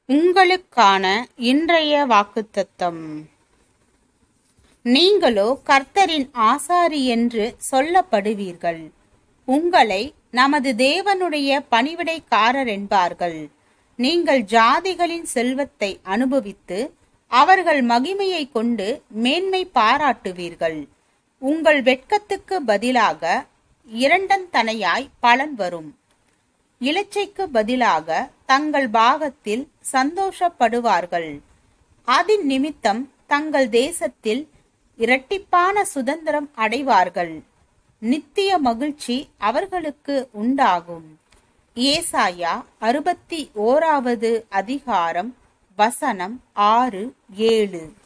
உங்களுக்கான இன்றைய வாக்குத்தத்தம் நீங்களோ கர்த்தரின் ஆசாரி என்று சொல்லப்படுவீர்கள் உங்களை நமது தேவனுடைய பணிவிடைக்காரர் என்பார்கள் நீங்கள் ஜாதிகளின் செல்வத்தை அனுபவித்து அவர்கள் மகிமையை கொண்டு மேன்மை பாராட்டுவீர்கள் உங்கள் வெட்கத்துக்கு பதிலாக இரண்டந்தனையாய் பலன் வரும் இலச்சைக்கு பதிலாக தங்கள் பாகத்தில் சந்தோஷப்படுவார்கள் அதின் நிமித்தம் தங்கள் தேசத்தில் இரட்டிப்பான சுதந்திரம் அடைவார்கள் நித்திய மகிழ்ச்சி அவர்களுக்கு உண்டாகும் ஏசாயா அறுபத்தி ஓராவது அதிகாரம் வசனம் ஆறு ஏழு